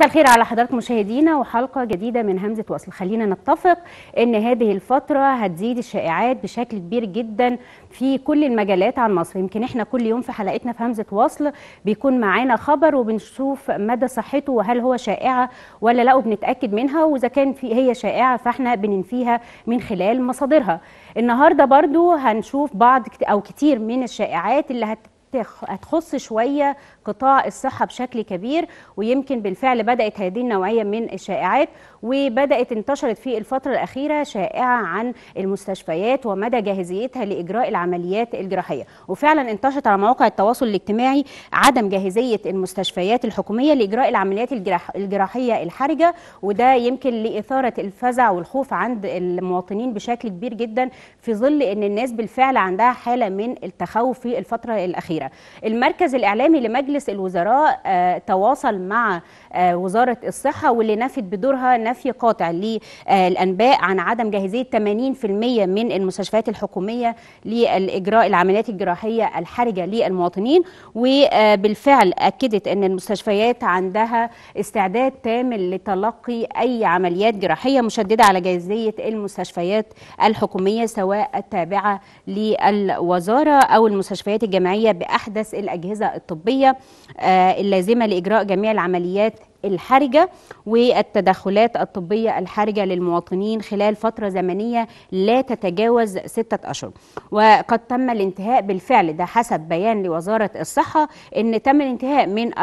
مساء الخير على حضراتكم مشاهدينا وحلقه جديده من همزه وصل خلينا نتفق ان هذه الفتره هتزيد الشائعات بشكل كبير جدا في كل المجالات عن مصر يمكن احنا كل يوم في حلقتنا في همزه وصل بيكون معانا خبر وبنشوف مدى صحته وهل هو شائعه ولا لا وبنتاكد منها واذا كان في هي شائعه فاحنا بننفيها من خلال مصادرها النهارده برضو هنشوف بعض او كتير من الشائعات اللي هت هتخص شويه قطاع الصحه بشكل كبير ويمكن بالفعل بدات هذه النوعيه من الشائعات وبدات انتشرت في الفتره الاخيره شائعه عن المستشفيات ومدى جاهزيتها لاجراء العمليات الجراحيه وفعلا انتشرت على مواقع التواصل الاجتماعي عدم جاهزيه المستشفيات الحكوميه لاجراء العمليات الجراح الجراحيه الحرجه وده يمكن لاثاره الفزع والخوف عند المواطنين بشكل كبير جدا في ظل ان الناس بالفعل عندها حاله من التخوف في الفتره الاخيره المركز الاعلامي لمجلس الوزراء آه تواصل مع آه وزاره الصحه واللي نفت بدورها نفي قاطع للانباء عن عدم جاهزيه 80% من المستشفيات الحكوميه لاجراء العمليات الجراحيه الحرجه للمواطنين وبالفعل اكدت ان المستشفيات عندها استعداد تام لتلقي اي عمليات جراحيه مشدده على جاهزيه المستشفيات الحكوميه سواء التابعه للوزاره او المستشفيات الجامعيه باحدث الاجهزه الطبيه اللازمه لاجراء جميع العمليات الحرجه والتدخلات الطبيه الحرجه للمواطنين خلال فتره زمنيه لا تتجاوز سته اشهر وقد تم الانتهاء بالفعل ده حسب بيان لوزاره الصحه ان تم الانتهاء من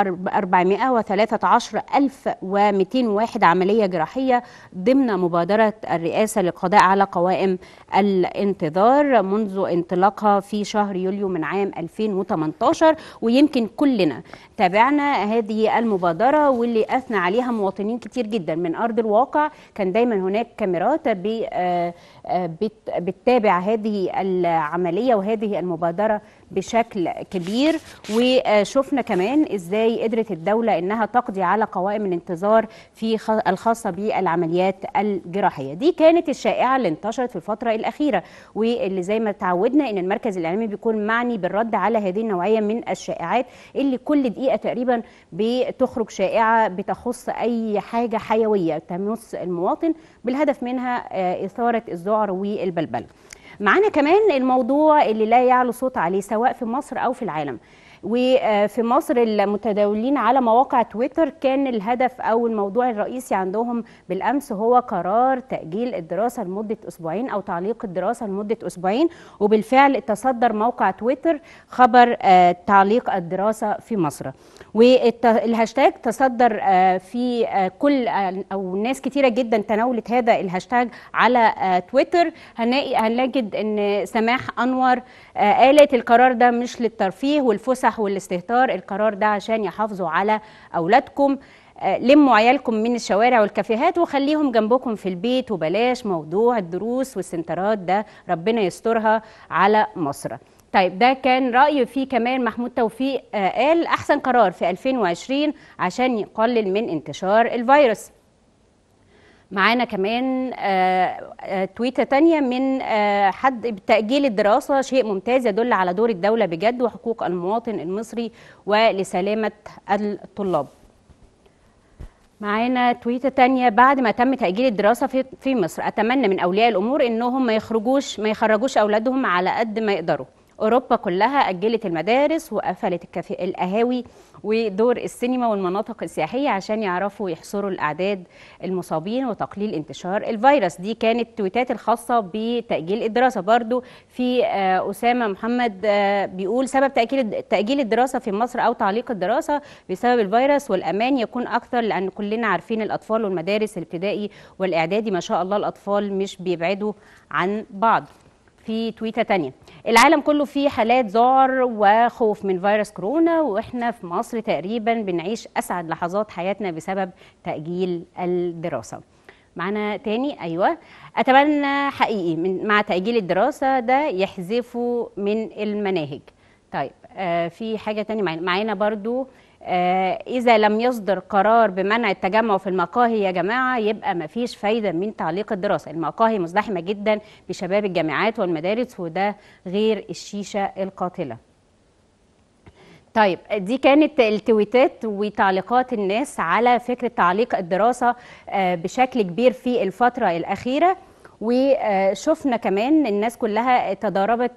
413201 عمليه جراحيه ضمن مبادره الرئاسه للقضاء على قوائم الانتظار منذ انطلاقها في شهر يوليو من عام 2018 ويمكن كلنا تابعنا هذه المبادره واللي اثنى عليها مواطنين كتير جدا من ارض الواقع كان دايما هناك كاميرات بتتابع هذه العمليه وهذه المبادره بشكل كبير وشفنا كمان ازاي قدرت الدوله انها تقضي على قوائم الانتظار في الخاصه بالعمليات الجراحيه دي كانت الشائعه اللي انتشرت في الفتره الاخيره واللي زي ما تعودنا ان المركز الاعلامي بيكون معني بالرد على هذه النوعيه من الشائعات اللي كل دقيقه تقريبا بتخرج شائعه بتخص اي حاجه حيويه تمس المواطن بالهدف منها اثاره الذعر والبلبله معانا كمان الموضوع اللي لا يعلو صوت عليه سواء في مصر او في العالم وفي مصر المتداولين على مواقع تويتر كان الهدف او الموضوع الرئيسي عندهم بالامس هو قرار تاجيل الدراسه لمده اسبوعين او تعليق الدراسه لمده اسبوعين وبالفعل تصدر موقع تويتر خبر تعليق الدراسه في مصر والهاشتاج تصدر في كل او ناس كتيره جدا تناولت هذا الهاشتاج على تويتر هنجد ان سماح انور قالت القرار ده مش للترفيه والفسح والاستهتار القرار ده عشان يحافظوا على اولادكم لموا عيالكم من الشوارع والكافيهات وخليهم جنبكم في البيت وبلاش موضوع الدروس والسنترات ده ربنا يسترها على مصر طيب ده كان رأي فيه كمان محمود توفيق قال أحسن قرار في 2020 عشان يقلل من انتشار الفيروس معانا كمان تويتة تانية من حد بتأجيل الدراسة شيء ممتاز يدل على دور الدولة بجد وحقوق المواطن المصري ولسلامة الطلاب معانا تويتة تانية بعد ما تم تأجيل الدراسة في, في مصر أتمنى من أولياء الأمور إنهم ما يخرجوش ما يخرجوش أولادهم على قد ما يقدروا اوروبا كلها اجلت المدارس وقفلت الكافي... القهاوي ودور السينما والمناطق السياحيه عشان يعرفوا يحصروا الاعداد المصابين وتقليل انتشار الفيروس دي كانت التويتات الخاصه بتاجيل الدراسه برضو في اسامه محمد بيقول سبب تاجيل تاجيل الدراسه في مصر او تعليق الدراسه بسبب الفيروس والامان يكون اكثر لان كلنا عارفين الاطفال والمدارس الابتدائي والاعدادي ما شاء الله الاطفال مش بيبعدوا عن بعض في تويته تانية العالم كله فيه حالات ذعر وخوف من فيروس كورونا واحنا في مصر تقريبا بنعيش اسعد لحظات حياتنا بسبب تاجيل الدراسه معانا تاني ايوه اتمنى حقيقي من مع تاجيل الدراسه ده يحذفوا من المناهج طيب آه في حاجه تانية معانا معانا برضو آه إذا لم يصدر قرار بمنع التجمع في المقاهي يا جماعة يبقى مفيش فايدة من تعليق الدراسة المقاهي مزدحمة جدا بشباب الجامعات والمدارس وده غير الشيشة القاتلة طيب دي كانت التويتات وتعليقات الناس على فكرة تعليق الدراسة بشكل كبير في الفترة الأخيرة وشفنا كمان الناس كلها تضاربت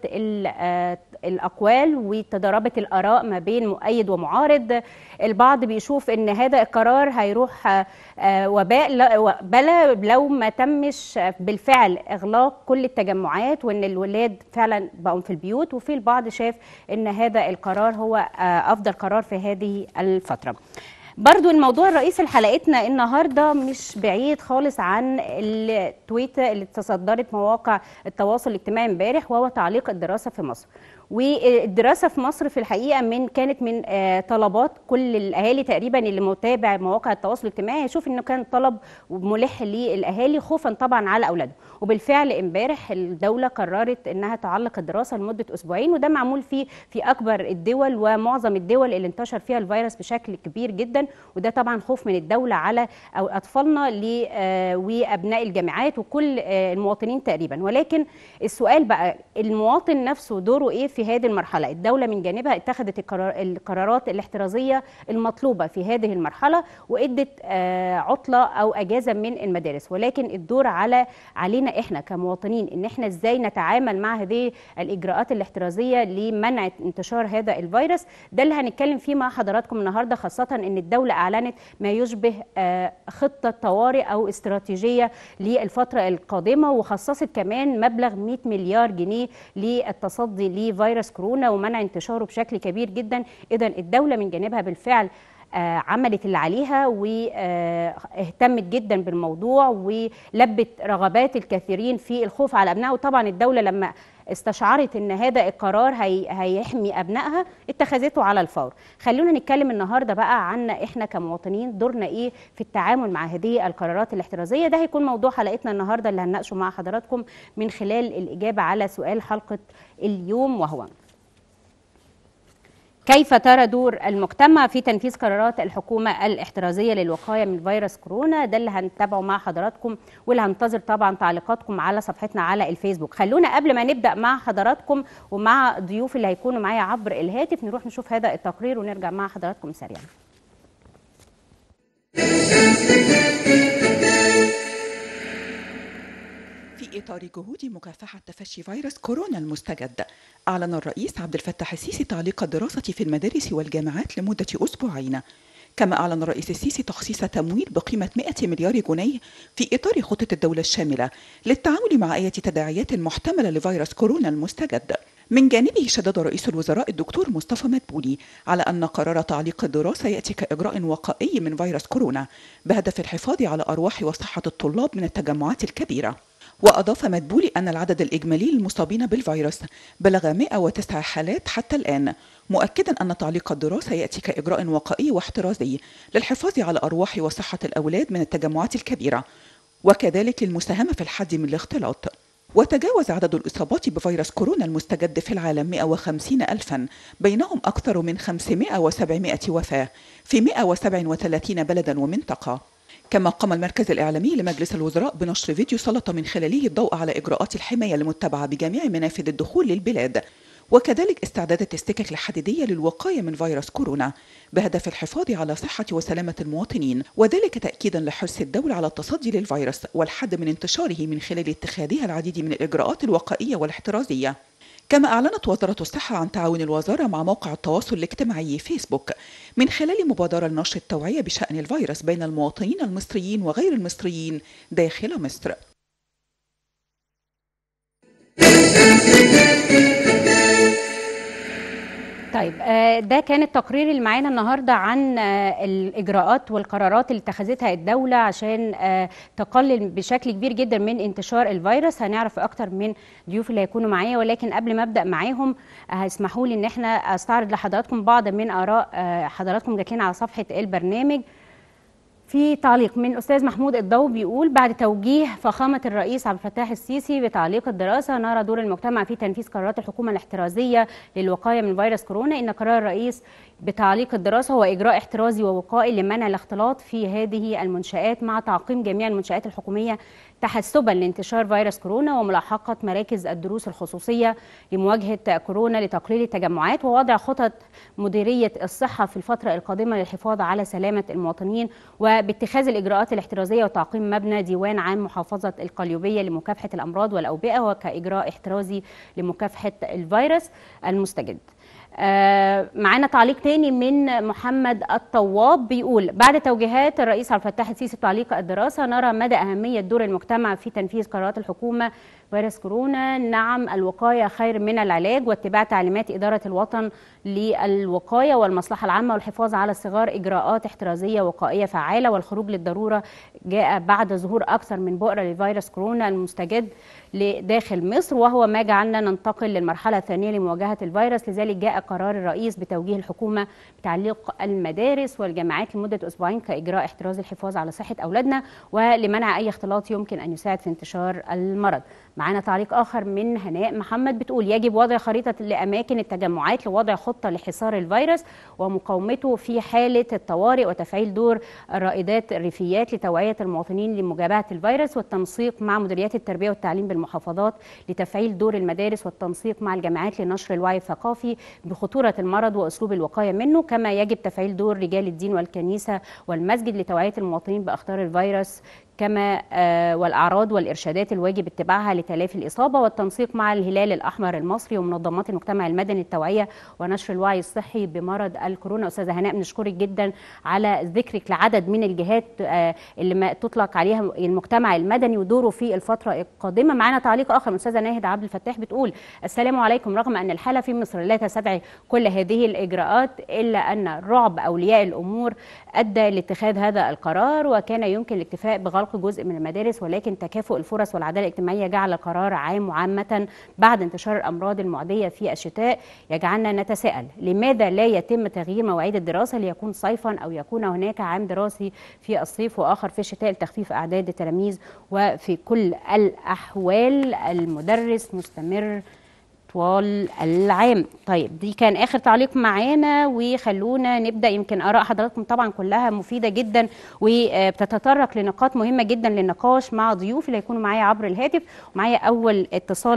الاقوال وتضاربت الاراء ما بين مؤيد ومعارض البعض بيشوف ان هذا القرار هيروح وباء بلا لو ما تمش بالفعل اغلاق كل التجمعات وان الولاد فعلا بقوا في البيوت وفي البعض شاف ان هذا القرار هو افضل قرار في هذه الفتره برضو الموضوع الرئيسي لحلقتنا النهاردة مش بعيد خالص عن التويت اللي تصدرت مواقع التواصل الاجتماعي امبارح وهو تعليق الدراسة في مصر والدراسه في مصر في الحقيقه من كانت من طلبات كل الاهالي تقريبا اللي متابع مواقع التواصل الاجتماعي يشوف انه كان طلب ملح للاهالي خوفا طبعا على اولادهم وبالفعل امبارح الدوله قررت انها تعلق الدراسه لمده اسبوعين وده معمول فيه في اكبر الدول ومعظم الدول اللي انتشر فيها الفيروس بشكل كبير جدا وده طبعا خوف من الدوله على أو اطفالنا وابناء الجامعات وكل المواطنين تقريبا ولكن السؤال بقى المواطن نفسه دوره ايه في هذه المرحله الدوله من جانبها اتخذت القرارات الاحترازيه المطلوبه في هذه المرحله وادت عطله او اجازه من المدارس ولكن الدور على علينا احنا كمواطنين ان احنا ازاي نتعامل مع هذه الاجراءات الاحترازيه لمنع انتشار هذا الفيروس ده اللي هنتكلم فيه مع حضراتكم النهارده خاصه ان الدوله اعلنت ما يشبه خطه طوارئ او استراتيجيه للفتره القادمه وخصصت كمان مبلغ 100 مليار جنيه للتصدي لفيروس فيروس كورونا ومنع انتشاره بشكل كبير جدا اذا الدوله من جانبها بالفعل عملت اللي عليها واهتمت جدا بالموضوع ولبت رغبات الكثيرين في الخوف على ابنائها وطبعا الدوله لما استشعرت ان هذا القرار هي هيحمي ابنائها اتخذته على الفور خلونا نتكلم النهارده بقى عن احنا كمواطنين دورنا ايه في التعامل مع هذه القرارات الاحترازيه ده هيكون موضوع حلقتنا النهارده اللي هنناقشه مع حضراتكم من خلال الاجابه على سؤال حلقه اليوم وهو كيف ترى دور المجتمع في تنفيذ قرارات الحكومة الاحترازية للوقاية من فيروس كورونا ده اللي هنتابعه مع حضراتكم واللي هنتظر طبعا تعليقاتكم على صفحتنا على الفيسبوك خلونا قبل ما نبدأ مع حضراتكم ومع ضيوف اللي هيكونوا معايا عبر الهاتف نروح نشوف هذا التقرير ونرجع مع حضراتكم سريعا في إطار جهود مكافحة تفشي فيروس كورونا المستجد أعلن الرئيس عبد الفتاح السيسي تعليق الدراسة في المدارس والجامعات لمدة أسبوعين كما أعلن الرئيس السيسي تخصيص تمويل بقيمة 100 مليار جنيه في إطار خطة الدولة الشاملة للتعامل مع أي تداعيات محتملة لفيروس كورونا المستجد من جانبه شدد رئيس الوزراء الدكتور مصطفى مدبولي على أن قرار تعليق الدراسة يأتي كإجراء وقائي من فيروس كورونا بهدف الحفاظ على أرواح وصحة الطلاب من التجمعات الكبيرة وأضاف مدبولي أن العدد الإجمالي للمصابين بالفيروس بلغ 109 حالات حتى الآن مؤكدا أن تعليق الدراسة يأتي كإجراء وقائي واحترازي للحفاظ على أرواح وصحة الأولاد من التجمعات الكبيرة وكذلك للمساهمة في الحد من الاختلاط وتجاوز عدد الإصابات بفيروس كورونا المستجد في العالم 150 ألفا بينهم أكثر من 500 و700 وفاة في 137 بلدا ومنطقة كما قام المركز الإعلامي لمجلس الوزراء بنشر فيديو سلط من خلاله الضوء على إجراءات الحماية المتبعة بجميع منافذ الدخول للبلاد وكذلك استعدادات السكك الحديدية للوقاية من فيروس كورونا بهدف الحفاظ على صحة وسلامة المواطنين وذلك تأكيدا لحرص الدولة على التصدي للفيروس والحد من انتشاره من خلال اتخاذها العديد من الإجراءات الوقائية والاحترازية كما أعلنت وزارة الصحة عن تعاون الوزارة مع موقع التواصل الاجتماعي فيسبوك من خلال مبادرة لنشر التوعية بشأن الفيروس بين المواطنين المصريين وغير المصريين داخل مصر. طيب ده كان التقرير اللي معانا النهارده عن الاجراءات والقرارات اللي اتخذتها الدوله عشان تقلل بشكل كبير جدا من انتشار الفيروس هنعرف اكتر من ضيوف اللي هيكونوا معايا ولكن قبل ما ابدا معاهم هيسمحوا لي ان احنا استعرض لحضراتكم بعض من اراء حضراتكم جاكين على صفحه البرنامج في تعليق من الاستاذ محمود الضو بيقول بعد توجيه فخامه الرئيس عبد الفتاح السيسي بتعليق الدراسه نرى دور المجتمع في تنفيذ قرارات الحكومه الاحترازيه للوقايه من فيروس كورونا ان قرار الرئيس بتعليق الدراسه هو اجراء احترازي ووقائي لمنع الاختلاط في هذه المنشات مع تعقيم جميع المنشات الحكوميه تحسبا لانتشار فيروس كورونا وملاحقة مراكز الدروس الخصوصية لمواجهة كورونا لتقليل التجمعات ووضع خطط مديرية الصحة في الفترة القادمة للحفاظ على سلامة المواطنين وباتخاذ الإجراءات الاحترازية وتعقيم مبنى ديوان عام محافظة القليوبية لمكافحة الأمراض والأوبئة وكإجراء احترازي لمكافحة الفيروس المستجد آه معانا تعليق تاني من محمد الطواب بيقول بعد توجيهات الرئيس عبد الفتاح السيسي تعليق الدراسة نرى مدى أهمية دور المجتمع في تنفيذ قرارات الحكومة فيروس كورونا نعم الوقاية خير من العلاج واتباع تعليمات إدارة الوطن للوقاية والمصلحة العامة والحفاظ على صغار إجراءات احترازية وقائية فعالة والخروج للضرورة جاء بعد ظهور أكثر من بؤرة لفيروس كورونا المستجد لداخل مصر وهو ما جعلنا ننتقل للمرحلة الثانية لمواجهة الفيروس لذلك جاء قرار الرئيس بتوجيه الحكومة بتعليق المدارس والجامعات لمدة أسبوعين كإجراء احتراز الحفاظ على صحة أولادنا ولمنع أي اختلاط يمكن أن يساعد في انتشار المرض معانا تعليق آخر من هناء محمد بتقول يجب وضع خريطة لأماكن التجمعات لوضع خطة لحصار الفيروس ومقاومته في حالة الطوارئ وتفعيل دور الرائدات الريفيات لتوعية المواطنين لمجابهة الفيروس والتنسيق مع مديريات التربية والتعليم بالمحافظات لتفعيل دور المدارس والتنسيق مع الجامعات لنشر الوعي الثقافي بخطورة المرض وأسلوب الوقاية منه كما يجب تفعيل دور رجال الدين والكنيسة والمسجد لتوعية المواطنين بأخطار الفيروس كما والأعراض والإرشادات الواجب اتباعها لتلافي الإصابة والتنسيق مع الهلال الأحمر المصري ومنظمات المجتمع المدني التوعية ونشر الوعي الصحي بمرض الكورونا أستاذة هناء بنشكرك جدا على ذكرك لعدد من الجهات اللي ما تطلق عليها المجتمع المدني ودوره في الفترة القادمة معنا تعليق آخر من أستاذة ناهد عبد الفتاح بتقول السلام عليكم رغم أن الحالة في مصر لا تستدعي كل هذه الإجراءات إلا أن رعب أولياء الأمور أدى لاتخاذ هذا القرار وكان يمكن الاكتفاء بغلق جزء من المدارس ولكن تكافؤ الفرص والعداله الاجتماعيه جعل القرار عام وعامه بعد انتشار الامراض المعديه في الشتاء يجعلنا نتساءل لماذا لا يتم تغيير مواعيد الدراسه ليكون صيفا او يكون هناك عام دراسي في الصيف واخر في الشتاء لتخفيف اعداد التلاميذ وفي كل الاحوال المدرس مستمر طوال العام طيب دي كان اخر تعليق معانا وخلونا نبدا يمكن اراء حضراتكم طبعا كلها مفيده جدا وبتتطرق لنقاط مهمه جدا للنقاش مع ضيوف اللي هيكونوا معايا عبر الهاتف ومعايا اول اتصال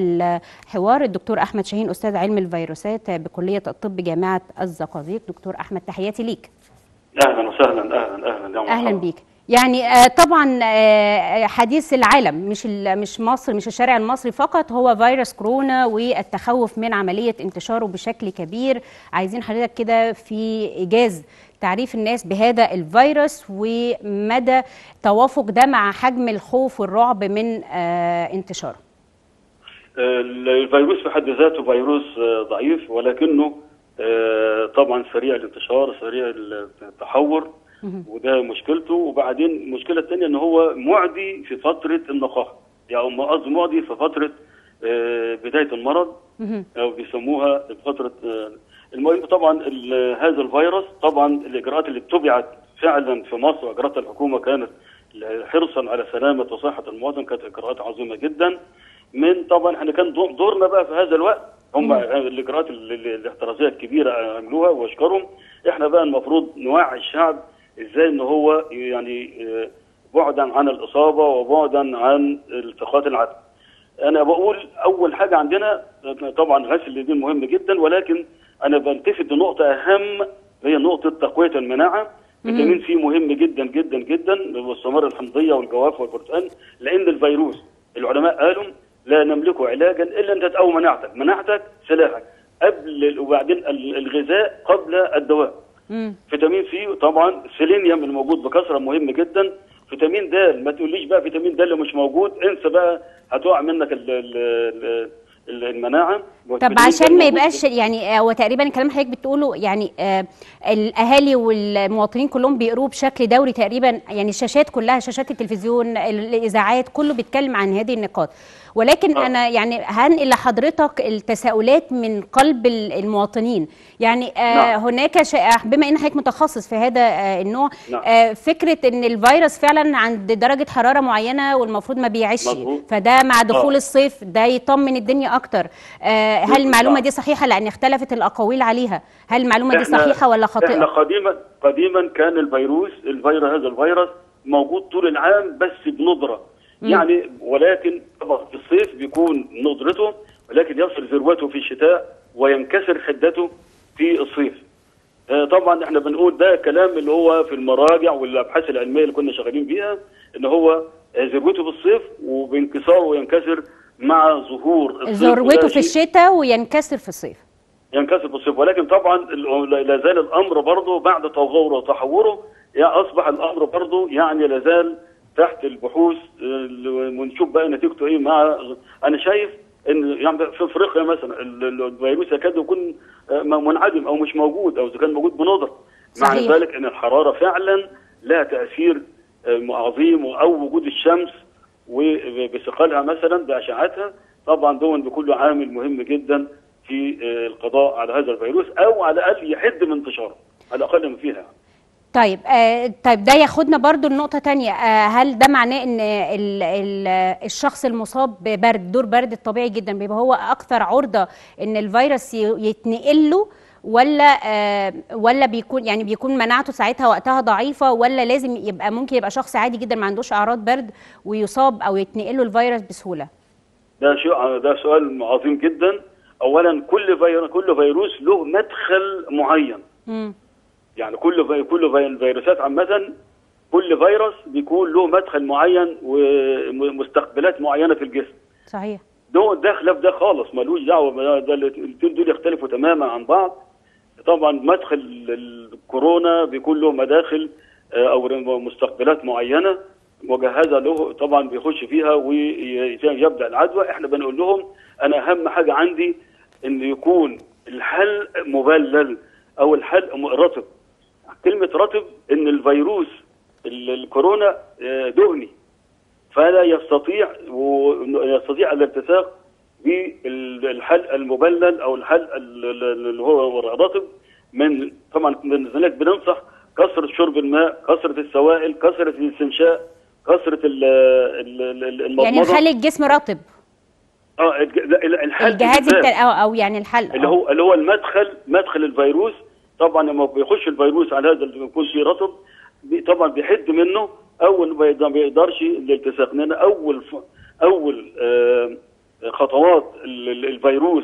للحوار الدكتور احمد شاهين استاذ علم الفيروسات بكليه الطب جامعه الزقازيق دكتور احمد تحياتي ليك اهلا وسهلا اهلا اهلا اهلا بيك يعني طبعا حديث العالم مش مش مصر مش الشارع المصري فقط هو فيروس كورونا والتخوف من عمليه انتشاره بشكل كبير عايزين حضرتك كده في ايجاز تعريف الناس بهذا الفيروس ومدى توافق ده مع حجم الخوف والرعب من انتشاره الفيروس في حد ذاته فيروس ضعيف ولكنه طبعا سريع الانتشار سريع التحور وده مشكلته وبعدين المشكله الثانيه ان هو معدي في فتره النقاهه يعني قصدي معدي في فتره بدايه المرض او بيسموها فتره المهم طبعا هذا الفيروس طبعا الاجراءات اللي اتبعت فعلا في مصر واجراءات الحكومه كانت حرصا على سلامه وصحه المواطن كانت اجراءات عظيمه جدا من طبعا احنا كان دورنا بقى في هذا الوقت هم الاجراءات الاحترازيه الكبيره عملوها واشكرهم احنا بقى المفروض نوعي الشعب ازاي ان هو يعني بعدا عن الاصابه وبعدا عن التقاط العدم. انا بقول اول حاجه عندنا طبعا غسل اليدين مهم جدا ولكن انا بلتفت لنقطه اهم هي نقطه تقويه المناعه فيتامين سي مهم جدا جدا جدا والثمار الحمضيه والجواف والبرتقال لان الفيروس العلماء قالوا لا نملك علاجا الا ان تقوي مناعتك، مناعتك سلاحك قبل وبعدين الغذاء قبل الدواء. مم. فيتامين سي طبعا سيلينيوم الموجود بكثره مهم جدا فيتامين د ما تقوليش بقى فيتامين د اللي مش موجود انسى بقى هتقع منك ال ال المناعه طب عشان ما يبقاش يعني هو تقريبا الكلام حضرتك بتقوله يعني آه الاهالي والمواطنين كلهم بيقروه بشكل دوري تقريبا يعني الشاشات كلها شاشات التلفزيون الاذاعات كله بيتكلم عن هذه النقاط ولكن آه. انا يعني هنقل لحضرتك التساؤلات من قلب المواطنين يعني آه نعم. هناك شائع بما ان حضرتك متخصص في هذا آه النوع نعم. آه فكره ان الفيروس فعلا عند درجه حراره معينه والمفروض ما بيعيش فده مع دخول آه. الصيف ده يطمن الدنيا اكتر آه هل المعلومه دي صحيحه لان اختلفت الاقاويل عليها هل المعلومه دي صحيحه ولا خاطئه احنا قديما قديما كان الفيروس الفيروس هذا الفيروس موجود طول العام بس بندره يعني ولكن طبعا في الصيف بيكون ندرته ولكن يصل ذروته في الشتاء وينكسر حدته في الصيف آه، طبعا احنا بنقول ده كلام اللي هو في المراجع والابحاث العلميه اللي كنا شغالين بيها ان هو آه، ذروته في الصيف وبانكساره وينكسر مع ظهور الصيف وده ذروته في شيء الشتاء وينكسر في الصيف ينكسر في الصيف ولكن طبعا ال- لا زال الامر برضه بعد تطوره وتحوره يعني اصبح الامر برضه يعني لا زال تحت البحوث ال- ونشوف بقى نتيجته ايه مع انا شايف ان يعني في افريقيا مثلا ال- ال- الفيروس يكاد يكون آه، منعدم او مش موجود او اذا كان موجود بندر مع صحيح. ذلك ان الحراره فعلا لها تاثير آه، عظيم او وجود الشمس وبثقلها مثلا باشعتها طبعا دون بيكون له عامل مهم جدا في آه، القضاء على هذا الفيروس او على الاقل يحد من انتشاره على الاقل ما فيها طيب آه طيب ده ياخدنا برضو لنقطة تانية آه هل ده معناه ان ال ال الشخص المصاب ببرد دور برد الطبيعي جدا بيبقى هو اكثر عرضة ان الفيروس ي- يتنقل له ولا آه ولا بيكون يعني بيكون مناعته ساعتها وقتها ضعيفة ولا لازم يبقى ممكن يبقى شخص عادي جدا ما عندوش اعراض برد ويصاب او يتنقل له الفيروس بسهولة ده شيء ده سؤال عظيم جدا اولا كل فيروس كل فيروس له مدخل معين مم. يعني كل في كل في الفيروسات عامه كل فيروس بيكون له مدخل معين ومستقبلات معينه في الجسم صحيح ده ده خلاف ده خالص ملوش دعوه ده ده الاثنين دول يختلفوا تماما عن بعض طبعا مدخل الكورونا بيكون له مداخل آه، او مستقبلات معينه مجهزه له طبعا بيخش فيها ويبدا العدوى احنا بنقول لهم انا اهم حاجه عندي ان يكون الحل مبلل او الحل م- رطب كلمه رطب ان الفيروس ال- الكورونا آه، دهني فلا يستطيع و- يستطيع الالتصاق بالحل المبلل او الحل ال- ال- اللي هو الرطب من طبعا من ذلك بننصح كثره شرب الماء كثره السوائل كثره الاستنشاق كثره ال- ال- ال- المضمضه يعني نخلي الجسم رطب اه الج- لا، الحل الجهاز بالذات. الت... أو, او يعني الحل اللي هو اللي هو المدخل مدخل الفيروس طبعا لما بيخش الفيروس على هذا اللي بيكون فيه رطب بي- طبعا بيحد منه اول ما يقدر- ما يقدرش الالتصاق لان اول ف- اول آه، خطوات ال- ال- الفيروس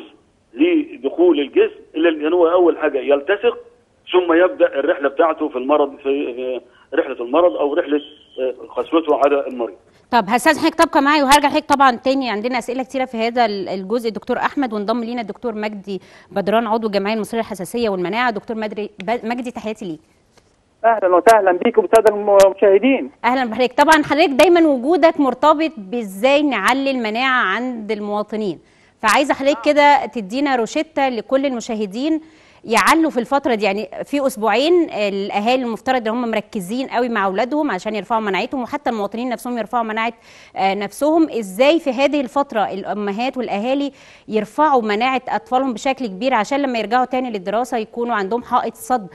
لدخول الجسم اللي اللي هو اول حاجه يلتصق ثم يبدا الرحله بتاعته في المرض في في رحله المرض او رحله آه، قسوته على المريض طب هستاذن حضرتك تبقى معايا وهرجع لحضرتك طبعا تاني عندنا اسئله كتيره في هذا ال- الجزء الدكتور احمد وانضم لينا الدكتور مجدي بدران عضو الجمعيه المصريه للحساسيه والمناعه دكتور مدري ب- مجدي تحياتي ليك اهلا وسهلا بيكم بالساده المشاهدين اهلا بحضرتك طبعا حضرتك دايما وجودك مرتبط بازاي نعلي المناعه عند المواطنين فعايزه حضرتك كده تدينا روشته لكل المشاهدين يعلوا في الفترة دي يعني في أسبوعين الأهالي المفترض إن هم مركزين قوي مع أولادهم عشان يرفعوا مناعتهم وحتى المواطنين نفسهم يرفعوا مناعة آه، نفسهم إزاي في هذه الفترة الأمهات والأهالي يرفعوا مناعة أطفالهم بشكل كبير عشان لما يرجعوا تاني للدراسة يكونوا عندهم حائط صد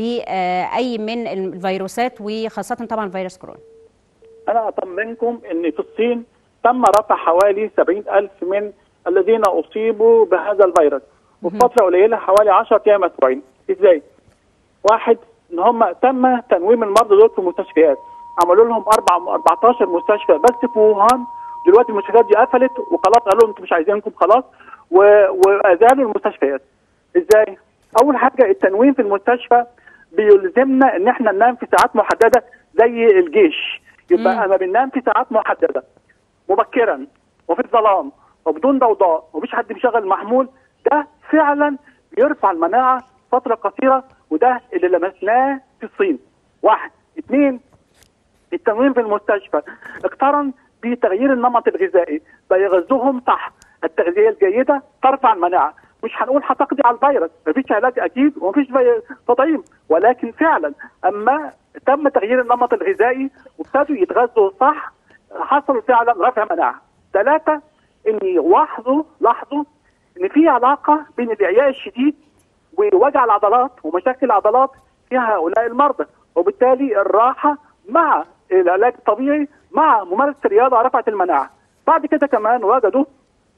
لأي من الفيروسات وخاصة طبعا فيروس كورونا انا اطمنكم ان في الصين تم رفع حوالي 70 الف من الذين اصيبوا بهذا الفيروس وفي فتره قليله حوالي 10 ايام اسبوعين ازاي؟ واحد ان هم تم تنويم المرضى دول في المستشفيات عملوا لهم اربع 14 مستشفى بس في ووهان دلوقتي المستشفيات دي قفلت وخلاص قالوا لهم انتوا مش عايزينكم خلاص و... وازالوا المستشفيات ازاي؟ اول حاجه التنويم في المستشفى بيلزمنا ان احنا ننام في ساعات محدده زي الجيش يبقى مم. انا بننام في ساعات محدده مبكرا وفي الظلام وبدون ضوضاء ومفيش حد بيشغل محمول ده فعلا بيرفع المناعه فتره قصيره وده اللي لمسناه في الصين واحد اثنين التمرين في المستشفى اقترن بتغيير النمط الغذائي بيغذوهم صح التغذيه الجيده ترفع المناعه مش هنقول هتقضي على الفيروس مفيش علاج اكيد ومفيش في- تطعيم ولكن فعلا اما تم تغيير النمط الغذائي وابتدوا يتغذوا صح حصل فعلا رفع مناعه ثلاثه ان لاحظوا لاحظوا ان في علاقه بين الاعياء الشديد ووجع العضلات ومشاكل العضلات في هؤلاء المرضى وبالتالي الراحه مع العلاج الطبيعي مع ممارسه الرياضه رفعت المناعه بعد كده كمان وجدوا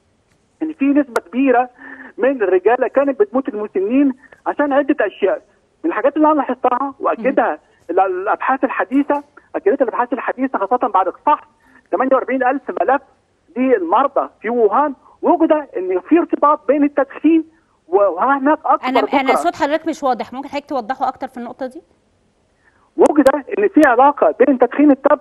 ان في نسبه كبيره من الرجاله كانت بتموت المسنين عشان عده اشياء من الحاجات اللي انا لاحظتها واكدها ال- الابحاث الحديثه اكدت الابحاث الحديثه خاصه بعد الفحص 48000 ملف للمرضى في ووهان وجد ان في ارتباط بين التدخين وهناك اكبر انا انا بكرة. صوت حضرتك مش واضح ممكن حضرتك توضحوا اكتر في النقطه دي وجد ان في علاقه بين تدخين التبغ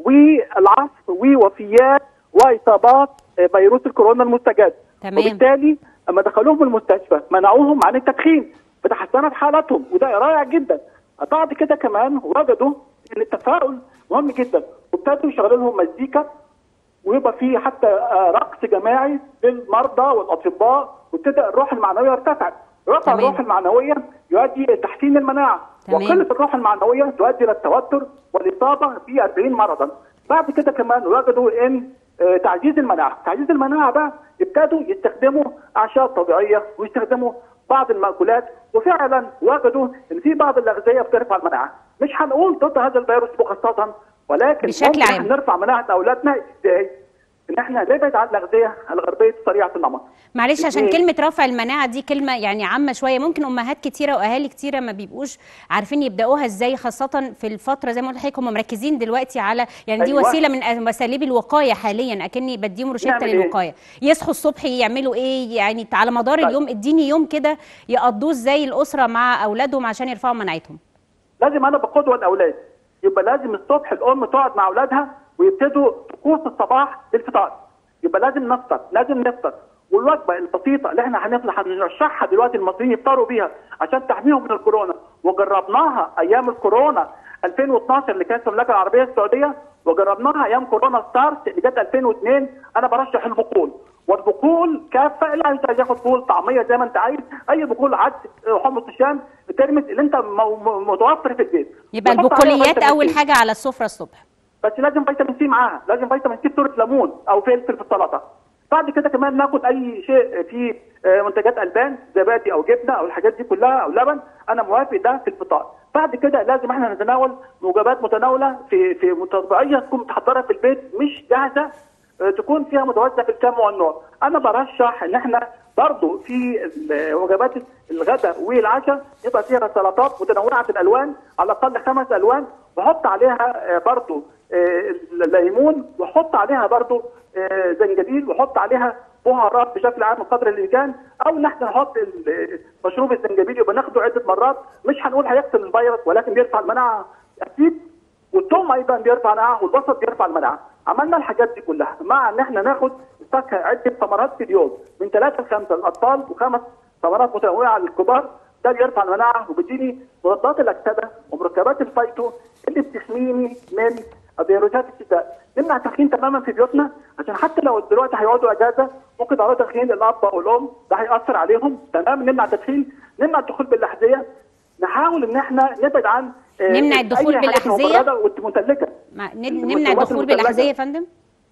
والعصف ووفيات واصابات فيروس الكورونا المستجد تمام. وبالتالي اما دخلوهم المستشفى منعوهم عن التدخين فتحسنت حالتهم وده رائع جدا بعد كده كمان وجدوا ان التفاؤل مهم جدا وابتدوا يشغلوا لهم مزيكا ويبقى في حتى آه، رقص جماعي للمرضى والاطباء وابتدى الروح المعنويه ارتفعت رفع تمام. الروح المعنويه يؤدي الى تحسين المناعه تمام. وقله الروح المعنويه تؤدي الى التوتر والاصابه ب 40 مرضا بعد كده كمان وجدوا ان آه، تعزيز المناعه تعزيز المناعه بقى ابتدوا يستخدموا اعشاب طبيعيه ويستخدموا بعض المأكولات وفعلا وجدوا ان في بعض الاغذيه بترفع المناعه مش هنقول ضد هذا الفيروس مخصصا ولكن بشكل ممكن عام. إحنا نرفع مناعه اولادنا ازاي؟ ان احنا نبعد عن الاغذيه الغربيه سريعه النمط معلش عشان اتنين. كلمة رفع المناعة دي كلمة يعني عامة شوية ممكن أمهات كتيرة وأهالي كتيرة ما بيبقوش عارفين يبدأوها إزاي خاصة في الفترة زي ما قلت لحضرتك هم مركزين دلوقتي على يعني دي أيوة. وسيلة من أساليب الوقاية حاليا أكني بديهم روشتة نعمل إيه؟ للوقاية يصحوا الصبح يعملوا إيه يعني على مدار طيب. اليوم اديني يوم كده يقضوه إزاي الأسرة مع أولادهم عشان يرفعوا مناعتهم لازم انا بقدوه الاولاد يبقى لازم الصبح الام تقعد مع اولادها ويبتدوا طقوس الصباح بالفطار يبقى لازم نفطر لازم نفطر والوجبه البسيطه اللي احنا هنفلح هنرشحها دلوقتي المصريين يفطروا بيها عشان تحميهم من الكورونا وجربناها ايام الكورونا 2012 اللي كانت في المملكه العربيه السعوديه وجربناها ايام كورونا ستارز اللي كانت 2002 انا برشح البقول والبقول كافه اللي عايز ياخد فول طعميه زي ما انت عايز اي بقول عدس حمص الشام ترمس اللي انت مو- مو- متوفر في البيت يبقى وحط عليها البقوليات فيتامين أول سي. حاجة على السفرة الصبح بس لازم فيتامين سي معاها لازم فيتامين سي بصوره ليمون او فلفل في السلطه بعد كده كمان ناخد اي شيء فيه آه، منتجات البان زبادي او جبنه او الحاجات دي كلها او لبن انا موافق ده في الفطار بعد كده لازم احنا نتناول وجبات متناوله في في طبيعيه تكون متحضره في البيت مش جاهزه آه، تكون فيها متوازنه في الكم والنوع انا برشح ان احنا برضو في ال- وجبات الغداء والعشاء يبقى فيها سلطات متنوعه الالوان على الاقل خمس الوان وحط عليها آه، برضو آه، الليمون وحط عليها برضو آه، زنجبيل وحط عليها بهارات بشكل عام قدر الامكان او ان احنا نحط ال- مشروب الزنجبيل يبقى ناخده عده مرات مش هنقول هيقتل الفيروس ولكن بيرفع المناعه اكيد والثوم ايضا بيرفع المناعه والبصل بيرفع المناعه عملنا الحاجات دي كلها مع ان احنا ناخد فاكهه عده ثمرات في اليوم من ثلاثه لخمسه للاطفال وخمس ثمرات متنوعه للكبار ده بيرفع المناعه وبيديني مضادات الاكسده ومركبات الفيتو اللي بتحميني من فيروسات الشتاء نمنع التدخين تماما في بيوتنا عشان حتى لو دلوقتي هيقعدوا اجازه ممكن يعرضوا تدخين الاب او الام ده هياثر عليهم تمام نمنع التدخين نمنع الدخول بالاحذيه نحاول ان احنا نبعد عن آه، نمنع الدخول أي حاجات بالأحذية؟ مبردة والمتلجه مع- ن- المشروبات نمنع الدخول المثلجة. بالأحذية يا فندم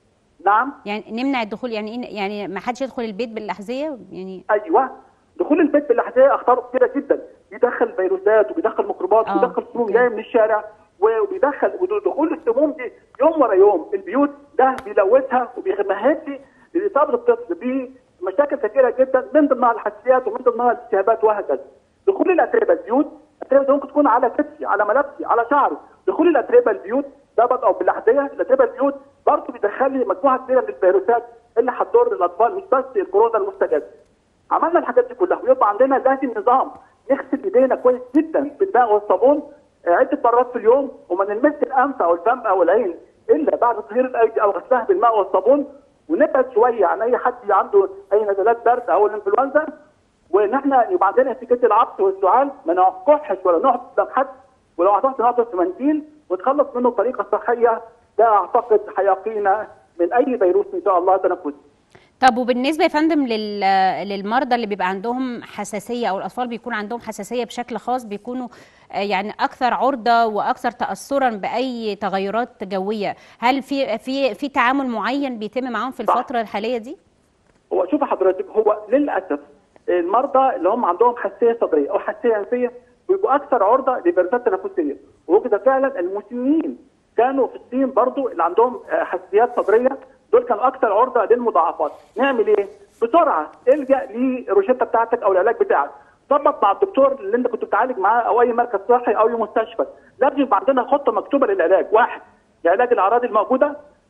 نعم يعني نمنع الدخول يعني إيه يعني ما حدش يدخل البيت بالأحذية يعني ايوه دخول البيت بالاحذيه اخطاره كتيره جدا بيدخل فيروسات وبيدخل ميكروبات آه. وبيدخل سموم أوكي. جايه من الشارع وبيدخل ودخول السموم دي يوم ورا يوم البيوت ده بيلوثها وبيمهد لي لاصابه الطفل بمشاكل كثيره جدا من ضمنها الحساسيات ومن ضمنها الالتهابات وهكذا دخول الاتربه البيوت الاتربه دي ممكن تكون على كتفي على ملابسي على شعري دخول الاتربه البيوت ده برضه او بالاحذيه الاتربه البيوت برضه بيدخل لي مجموعه كبيره من الفيروسات اللي هتضر الاطفال مش بس الكورونا المستجد عملنا الحاجات دي كلها ويبقى عندنا لازم نظام نغسل ايدينا كويس جدا بالماء والصابون آه، عده مرات في اليوم وما نلمس الانف او الفم او العين الا بعد تطهير الايدي او غسلها بالماء والصابون ونبعد شويه عن اي حد عنده اي نزلات برد او الانفلونزا وان احنا يبقى عندنا اتيكيت العطس والسعال ما نكحش ولا نقعد قدام حد ولو عطست نقعد في منديل ونتخلص منه بطريقه صحيه ده اعتقد هيقينا من اي فيروس ان شاء الله تنفسي طب وبالنسبه يا فندم لل... للمرضى اللي بيبقى عندهم حساسيه او الاطفال بيكون عندهم حساسيه بشكل خاص بيكونوا آه، يعني اكثر عرضه واكثر تاثرا باي تغيرات جويه هل في في في تعامل معين بيتم معاهم في صح. الفتره الحاليه دي هو شوف حضرتك هو للاسف المرضى اللي هم عندهم حساسيه صدريه او حساسيه انفيه بيبقوا اكثر عرضه لفيروسات تنفسيه وكده فعلا المسنين كانوا في الصين برضو اللي عندهم آه، حساسيات صدريه دول كانوا اكثر عرضه للمضاعفات نعمل ايه بسرعه الجا للروشته بتاعتك او العلاج بتاعك ظبط مع الدكتور اللي انت كنت بتعالج معاه او اي مركز صحي او اي مستشفى لازم يبقى عندنا خطه مكتوبه للعلاج واحد لعلاج الاعراض الموجوده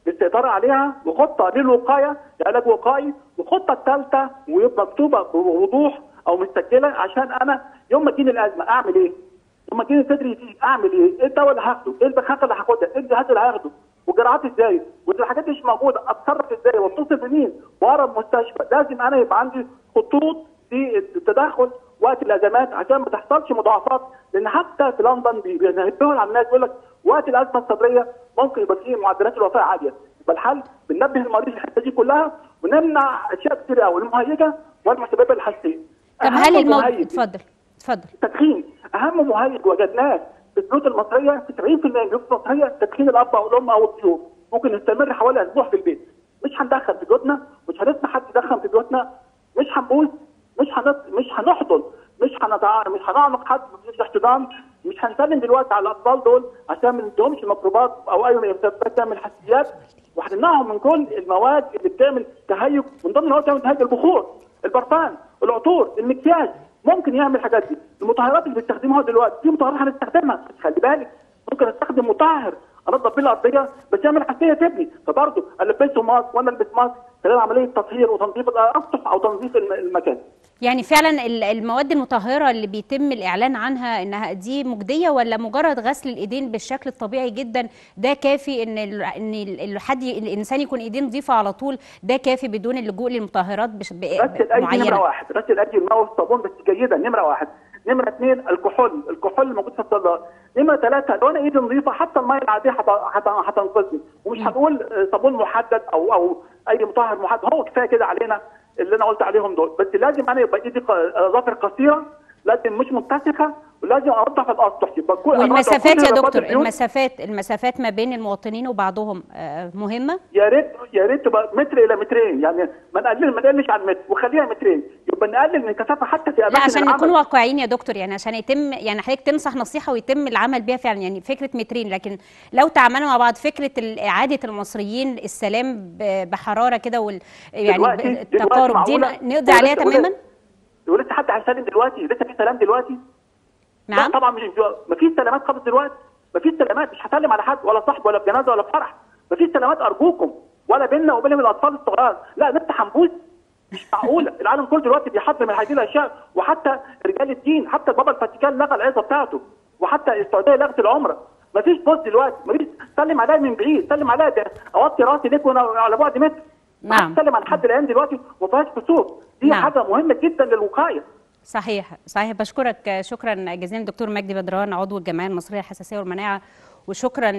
للسيطره عليها وخطه للوقايه لعلاج وقائي والخطه الثالثه ويبقى مكتوبه بوضوح او مستجله عشان انا يوم ما تجيني الازمه اعمل ايه؟ يوم ما تجيني صدري يزيد اعمل ايه؟ ايه الدواء اللي هاخده؟ ايه البخاخه اللي هاخدها؟ ايه الجهاز اللي هاخده؟ والجرعات ازاي؟ واذا الحاجات دي مش موجوده اتصرف ازاي؟ واتصل بمين؟ واقرب مستشفى لازم انا يبقى عندي خطوط في التدخل وقت الازمات عشان ما تحصلش مضاعفات لان حتى في لندن بي- بينبهوا على الناس يقول لك وقت الازمه الصدريه ممكن يبقى فيه معدلات الوفاه عاليه يبقى الحل بننبه المريض الحته دي كلها ونمنع اشياء كتير قوي المهيجه والمسببه الحساسيه طب هل الموضوع اتفضل اتفضل التدخين اهم مهيج وجدناه في البيوت المصريه 90% من البيوت المصريه تدخين الاب او الام او الضيوف ممكن يستمر حوالي اسبوع في البيت مش هندخل في بيوتنا مش هنسمح حد يدخن في بيوتنا مش هنبوس مش هنط... مش هنحضن مش هنتع... مش هنعمق حد مفيش احتضان مش هنسلم دلوقتي على الاطفال دول عشان ما نديهمش ميكروبات او اي مسببات تعمل حساسيات وهنمنعهم من كل المواد اللي بتعمل تهيج من ضمن المواد اللي بتعمل تهيج البخور البرفان العطور المكياج ممكن يعمل الحاجات دي المطهرات اللي بيستخدموها دلوقتي في مطهرات هنستخدمها بس خلي بالك ممكن استخدم مطهر انضف بيه الارضيه بس يعمل حساسيه تبني فبرضه البسه ماسك وانا البس ماسك خلال عمليه تطهير وتنظيف الاسطح او تنظيف الم- المكان يعني فعلا ال- المواد المطهرة اللي بيتم الإعلان عنها إنها دي مجدية ولا مجرد غسل الإيدين بالشكل الطبيعي جدا ده كافي إن ال- إن ال- الحد ي- الإنسان يكون إيديه نظيفة على طول ده كافي بدون اللجوء للمطهرات بش- ب- غسل الايدي نمره معينة واحد غسل الايدي الماء والصابون بس جيدا نمره واحد نمره اثنين الكحول الكحول الموجود في الصيدليات نمره ثلاثه لو انا ايدي نظيفه حتى الميه العاديه هت- هت- هتنقذني ومش هنقول آه، صابون محدد او او اي مطهر محدد هو كفايه كده علينا اللي انا قلت عليهم دول بس لازم انا يبقى ايدي ق- اظافر قصيره لازم مش متسخه ولازم انضف الاسطح يبقى كل والمسافات كل يا رباط دكتور البيوت المسافات المسافات ما بين المواطنين وبعضهم آه، مهمة يا ريت يا ريت تبقى متر الى مترين يعني ما نقلل ما نقلش عن متر وخليها مترين يبقى نقلل من الكثافه حتى في اماكن لا عشان العمل. نكون واقعيين يا دكتور يعني عشان يتم يعني حضرتك تنصح نصيحه ويتم العمل بيها فعلا يعني فكره مترين لكن لو تعاملنا مع بعض فكره ال- اعاده المصريين السلام ب- بحراره كده وال يعني دلوقتي- ب- دلوقتي التقارب دي معقولة؟ نقضي عليها ولسه- تماما ولسه حد هيسلم دلوقتي لسه في سلام دلوقتي نعم لا طبعا مش ما فيش سلامات خالص دلوقتي ما فيش سلامات مش هسلم على حد ولا صاحب ولا في جنازه ولا في فرح ما فيش سلامات ارجوكم ولا بيننا وبينهم الاطفال الصغار لا نفتح هنبوس مش معقوله العالم كله دلوقتي بيحضر من هذه الاشياء وحتى رجال الدين حتى بابا الفاتيكان لغى العظه بتاعته وحتى السعوديه لغت العمره ما فيش بوس دلوقتي ما فيش سلم عليا من بعيد سلم عليا ده اوطي راسي ليك وانا على بعد متر ما نعم. تسلم على حد الايام دلوقتي وما فيهاش كسوف دي نعم. حاجه مهمه جدا للوقايه صحيح صحيح بشكرك شكرا جزيلا دكتور مجدي بدران عضو الجمعيه المصريه للحساسيه والمناعه وشكرا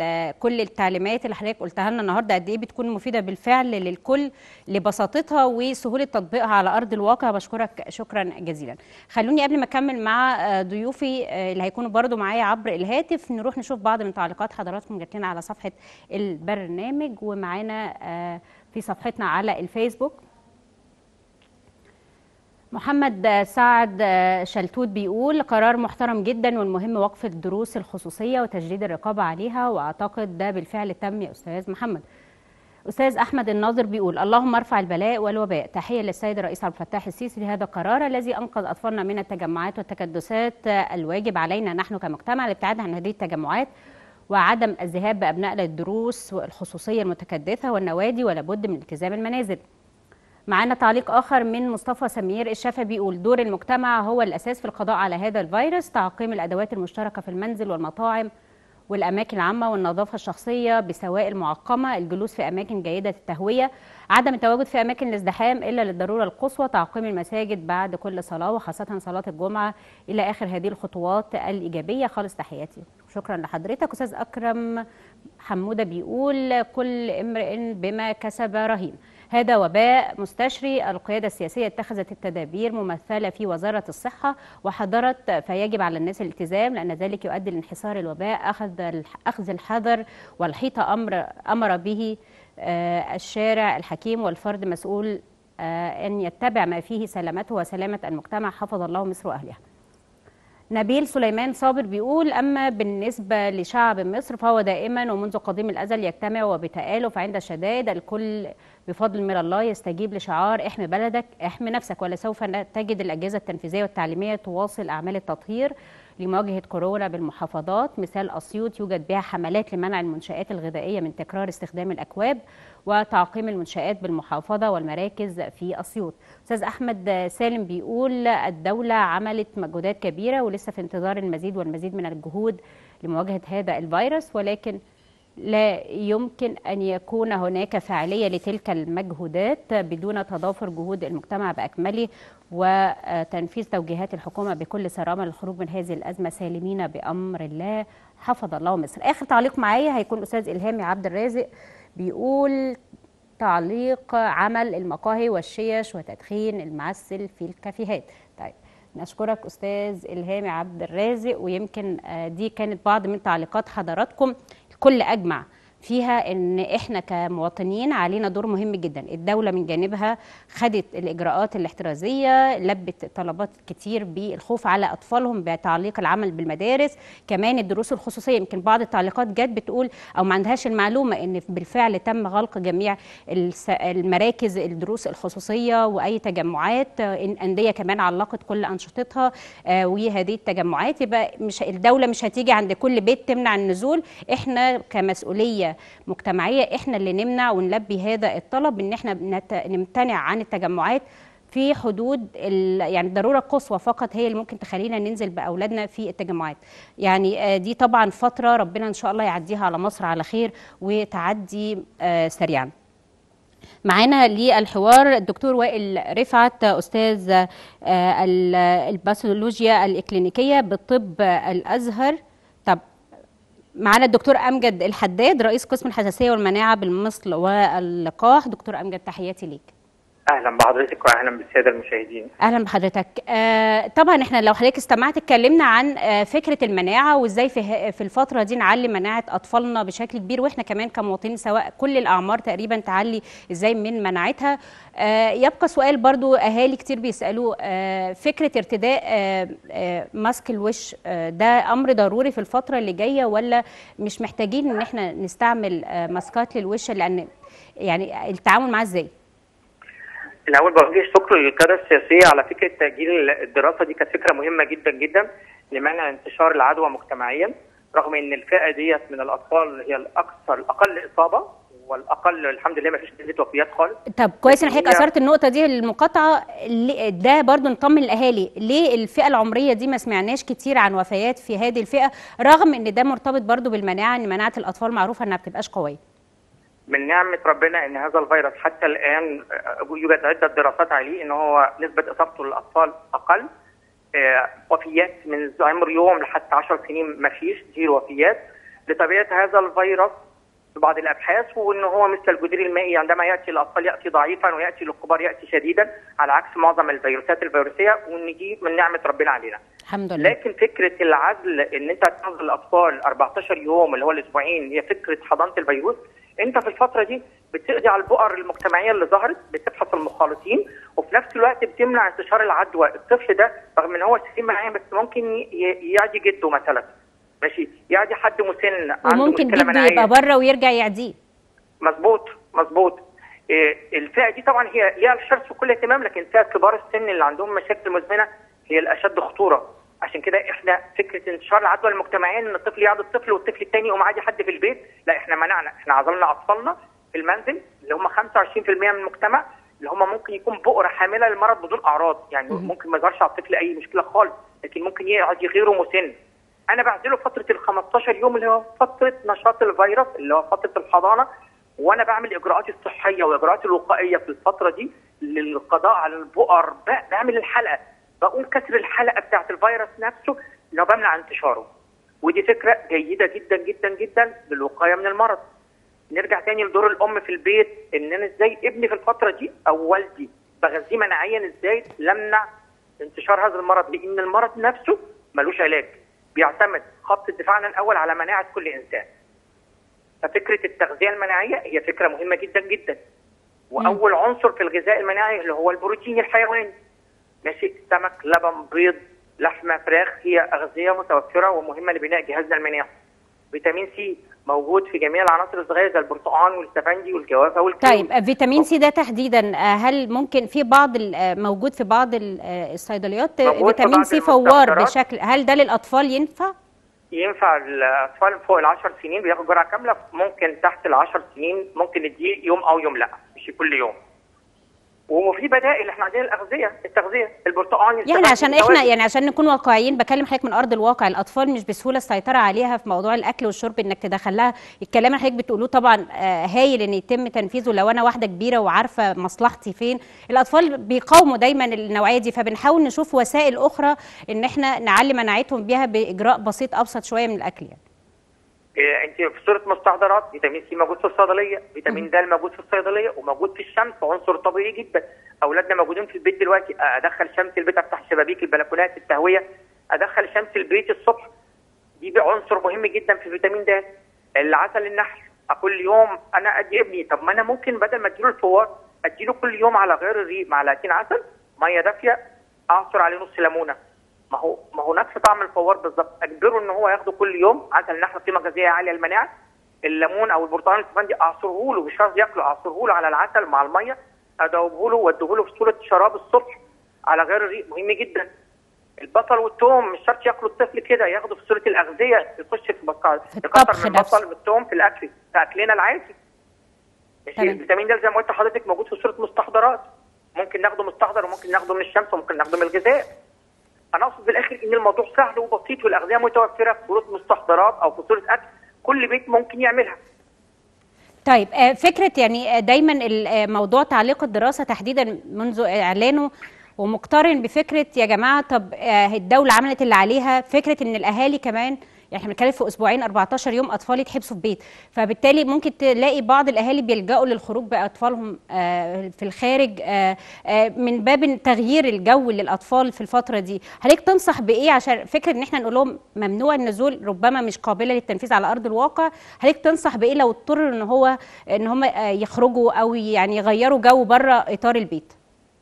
لكل التعليمات اللي حضرتك قلتها لنا النهارده قد ايه بتكون مفيده بالفعل للكل لبساطتها وسهوله تطبيقها على ارض الواقع بشكرك شكرا جزيلا خلوني قبل ما اكمل مع آه، ضيوفي آه، اللي هيكونوا برضو معايا عبر الهاتف نروح نشوف بعض من تعليقات حضراتكم جات لنا على صفحه البرنامج ومعانا آه، في صفحتنا على الفيسبوك محمد سعد شلتوت بيقول قرار محترم جدا والمهم وقف الدروس الخصوصية وتجديد الرقابة عليها وأعتقد ده بالفعل تم يا أستاذ محمد أستاذ أحمد الناظر بيقول اللهم ارفع البلاء والوباء تحية للسيد الرئيس عبد الفتاح السيسي لهذا القرار الذي أنقذ أطفالنا من التجمعات والتكدسات الواجب علينا نحن كمجتمع الابتعاد عن هذه التجمعات وعدم الذهاب بأبنائنا للدروس الخصوصية المتكدسة والنوادي ولابد من التزام المنازل معانا تعليق آخر من مصطفى سمير الشافعي بيقول دور المجتمع هو الأساس في القضاء على هذا الفيروس تعقيم الأدوات المشتركة في المنزل والمطاعم والأماكن العامة والنظافة الشخصية بسوائل معقمة الجلوس في أماكن جيدة التهوية عدم التواجد في أماكن الازدحام إلا للضرورة القصوى تعقيم المساجد بعد كل صلاة وخاصة صلاة الجمعة إلى آخر هذه الخطوات الإيجابية خالص تحياتي شكرا لحضرتك أستاذ أكرم حمودة بيقول كل امرئ بما كسب رهين هذا وباء مستشري القيادة السياسية اتخذت التدابير ممثلة في وزارة الصحة وحضرت فيجب على الناس الالتزام لأن ذلك يؤدي لانحسار الوباء أخذ أخذ الحذر والحيطة أمر أمر به آه، الشارع الحكيم والفرد مسؤول آه، أن يتبع ما فيه سلامته وسلامة المجتمع حفظ الله مصر وأهلها نبيل سليمان صابر بيقول أما بالنسبة لشعب مصر فهو دائما ومنذ قديم الأزل يجتمع وبتآلف عند الشدائد الكل بفضل من الله يستجيب لشعار احمي بلدك احمي نفسك ولسوف تجد الأجهزة التنفيذية والتعليمية تواصل أعمال التطهير لمواجهة كورونا بالمحافظات مثال أسيوط يوجد بها حملات لمنع المنشآت الغذائية من تكرار استخدام الأكواب وتعقيم المنشآت بالمحافظة والمراكز في أسيوط أستاذ أحمد سالم بيقول الدولة عملت مجهودات كبيرة ولسه في انتظار المزيد والمزيد من الجهود لمواجهة هذا الفيروس ولكن لا يمكن أن يكون هناك فاعلية لتلك المجهودات بدون تضافر جهود المجتمع بأكمله وتنفيذ توجيهات الحكومة بكل صرامة للخروج من هذه الأزمة سالمين بأمر الله حفظ الله مصر آخر تعليق معايا هيكون أستاذ إلهامي عبد الرازق بيقول تعليق عمل المقاهي والشيش وتدخين المعسل في الكافيهات طيب نشكرك استاذ الهامي عبد الرازق ويمكن دي كانت بعض من تعليقات حضراتكم الكل اجمع فيها ان احنا كمواطنين علينا دور مهم جدا الدوله من جانبها خدت الاجراءات الاحترازيه لبت طلبات كتير بالخوف على اطفالهم بتعليق العمل بالمدارس كمان الدروس الخصوصيه يمكن بعض التعليقات جت بتقول او ما عندهاش المعلومه ان بالفعل تم غلق جميع المراكز الدروس الخصوصيه واي تجمعات الانديه كمان علقت كل انشطتها وهذه التجمعات يبقى مش الدوله مش هتيجي عند كل بيت تمنع النزول احنا كمسؤوليه مجتمعيه احنا اللي نمنع ونلبي هذا الطلب ان احنا نمتنع عن التجمعات في حدود يعني الضروره القصوى فقط هي اللي ممكن تخلينا ننزل باولادنا في التجمعات يعني دي طبعا فتره ربنا ان شاء الله يعديها على مصر على خير وتعدي سريعا معانا للحوار الدكتور وائل رفعت استاذ الباثولوجيا الاكلينيكيه بالطب الازهر طب معانا الدكتور امجد الحداد رئيس قسم الحساسيه والمناعه بالمصل واللقاح دكتور امجد تحياتي ليك اهلا بحضرتك واهلا بالساده المشاهدين اهلا بحضرتك آه طبعا احنا لو حضرتك استمعت اتكلمنا عن آه فكره المناعه وازاي في في الفتره دي نعلي مناعه اطفالنا بشكل كبير واحنا كمان كمواطنين سواء كل الاعمار تقريبا تعلي ازاي من مناعتها آه يبقى سؤال برضو اهالي كتير بيسالوه آه فكره ارتداء آه آه ماسك الوش آه ده امر ضروري في الفتره اللي جايه ولا مش محتاجين ان احنا نستعمل آه ماسكات للوش لان يعني التعامل معاه ازاي؟ الاول بوجه الشكر للقياده السياسيه على فكره تاجيل الدراسه دي كانت فكره مهمه جدا جدا لمنع انتشار العدوى مجتمعيا رغم ان الفئه ديت من الاطفال هي الاكثر الاقل اصابه والاقل الحمد لله ما فيش نسبه وفيات خالص طب كويس ان حضرتك اثرت النقطه دي المقاطعه ده برضو نطمن الاهالي ليه الفئه العمريه دي ما سمعناش كتير عن وفيات في هذه الفئه رغم ان ده مرتبط برضو بالمناعه ان مناعه الاطفال معروفه انها بتبقاش قويه من نعمة ربنا ان هذا الفيروس حتى الان يوجد عدة دراسات عليه ان هو نسبة اصابته للاطفال اقل وفيات من عمر يوم لحتى 10 سنين ما فيش زيرو وفيات لطبيعة هذا الفيروس في بعض الابحاث وان هو مثل الجدير المائي عندما ياتي الاطفال ياتي ضعيفا وياتي للكبار ياتي شديدا على عكس معظم الفيروسات الفيروسيه وان دي من نعمه ربنا علينا. الحمد لله. لكن فكره العزل ان انت تنزل الاطفال 14 يوم اللي هو الاسبوعين هي فكره حضانه الفيروس انت في الفتره دي بتقضي على البؤر المجتمعيه اللي ظهرت بتبحث المخالطين وفي نفس الوقت بتمنع انتشار العدوى الطفل ده رغم ان هو سليم معايا بس ممكن يعدي جده مثلا ماشي يعدي حد مسن عنده وممكن مشكله جده مناعيه يبقى بره ويرجع يعديه مظبوط مظبوط إيه الفئه دي طبعا هي ليها الحرص وكل اهتمام لكن فئه كبار السن اللي عندهم مشاكل مزمنه هي الاشد خطوره عشان كده احنا فكره انتشار العدوى المجتمعيه ان الطفل يعض الطفل والطفل الثاني يقوم عادي حد في البيت لا احنا منعنا احنا عزلنا اطفالنا في المنزل اللي هم 25% من المجتمع اللي هم ممكن يكون بؤره حامله للمرض بدون اعراض يعني ممكن ما يظهرش على الطفل اي مشكله خالص لكن ممكن يقعد غيره مسن انا بعزله فتره ال 15 يوم اللي هو فتره نشاط الفيروس اللي هو فتره الحضانه وانا بعمل اجراءاتي الصحيه واجراءاتي الوقائيه في الفتره دي للقضاء على البؤر بعمل الحلقه بقوم كسر الحلقه بتاعه الفيروس نفسه اللي هو بمنع انتشاره ودي فكره جيده جدا جدا جدا للوقايه من المرض نرجع تاني لدور الام في البيت ان انا ازاي ابني في الفتره دي او والدي بغذيه مناعيا ازاي لمنع انتشار هذا المرض لان المرض نفسه ملوش علاج بيعتمد خط دفاعنا الاول على مناعه كل انسان ففكره التغذيه المناعيه هي فكره مهمه جدا جدا واول عنصر في الغذاء المناعي اللي هو البروتين الحيواني ماشي سمك لبن بيض لحمه فراخ هي اغذيه متوفره ومهمه لبناء جهازنا المناعي فيتامين سي موجود في جميع العناصر الصغيره زي البرتقال والسفندي والجوافه والكيوي طيب فيتامين سي ده تحديدا آه، هل ممكن في بعض ال- آه، موجود في بعض ال- آه، الصيدليات موجود في فيتامين بعض سي فوار المستحضرات. بشكل هل ده للاطفال ينفع؟ ينفع الاطفال فوق ال 10 سنين بياخد جرعه كامله ممكن تحت ال 10 سنين ممكن نديه يوم او يوم لا مش كل يوم وفي بدائل احنا عندنا الاغذيه التغذيه البرتقال يعني السفندي، عشان احنا الجوافة. يعني عشان نكون واقعيين بكلم حضرتك من ارض الواقع الاطفال مش بسهوله السيطره عليها في موضوع الاكل والشرب انك تدخلها الكلام اللي حضرتك بتقولوه طبعا آه، هايل ان يتم تنفيذه لو انا واحده كبيره وعارفه مصلحتي فين الاطفال بيقاوموا دايما النوعيه دي فبنحاول نشوف وسائل اخرى ان احنا نعلي مناعتهم بيها باجراء بسيط ابسط شويه من الاكل يعني إيه، انت في صوره مستحضرات فيتامين سي موجود في الصيدليه فيتامين د موجود في الصيدليه وموجود في الشمس عنصر طبيعي جدا اولادنا موجودين في البيت دلوقتي ادخل شمس البيت افتح شبابيك البلكونات التهويه ادخل شمس البيت الصبح دي بقى عنصر مهم جدا في فيتامين د العسل النحل كل يوم انا ادي ابني طب ما انا ممكن بدل ما اديله الفوار اديله كل يوم على غير الريق معلقتين عسل ميه دافيه اعصر عليه نص ليمونه ما هو ما هو نفس طعم الفوار بالظبط اجبره ان هو ياخده كل يوم عسل نحل قيمه غذائيه عاليه المناعه الليمون او البرتقال الاسفندي اعصره له مش شرط ياكله اعصره له على العسل مع الميه ادوبه له واديه له في صوره شراب الصبح على غير الريق مهم جدا البصل والثوم مش شرط ياكلوا الطفل كده ياخده في صوره الاغذيه يخش في بقى في الطبخ من نفسه. البصل والثوم في الاكل في اكلنا العادي ماشي تمام. الفيتامين د زي ما قلت لحضرتك موجود في صوره مستحضرات ممكن ناخده مستحضر وممكن ناخده من الشمس وممكن ناخده من الغذاء انا اقصد بالاخر ان الموضوع سهل وبسيط والاغذيه متوفره في صوره مستحضرات او في صوره اكل كل بيت ممكن يعملها طيب آه، فكرة يعني آه، دايما ال- آه، موضوع تعليق الدراسة تحديدا منذ إعلانه ومقترن بفكرة يا جماعة طب آه، الدولة عملت اللي عليها فكرة إن الأهالي كمان يعني احنا بنتكلم في اسبوعين 14 يوم اطفال يتحبسوا في بيت فبالتالي ممكن تلاقي بعض الاهالي بيلجأوا للخروج باطفالهم آه، في الخارج آه، آه، من باب تغيير الجو للاطفال في الفتره دي حضرتك تنصح بايه عشان فكره ان احنا نقول لهم ممنوع النزول ربما مش قابله للتنفيذ على ارض الواقع حضرتك تنصح بايه لو اضطر ان هو ان هم آه، يخرجوا او يعني يغيروا جو بره اطار البيت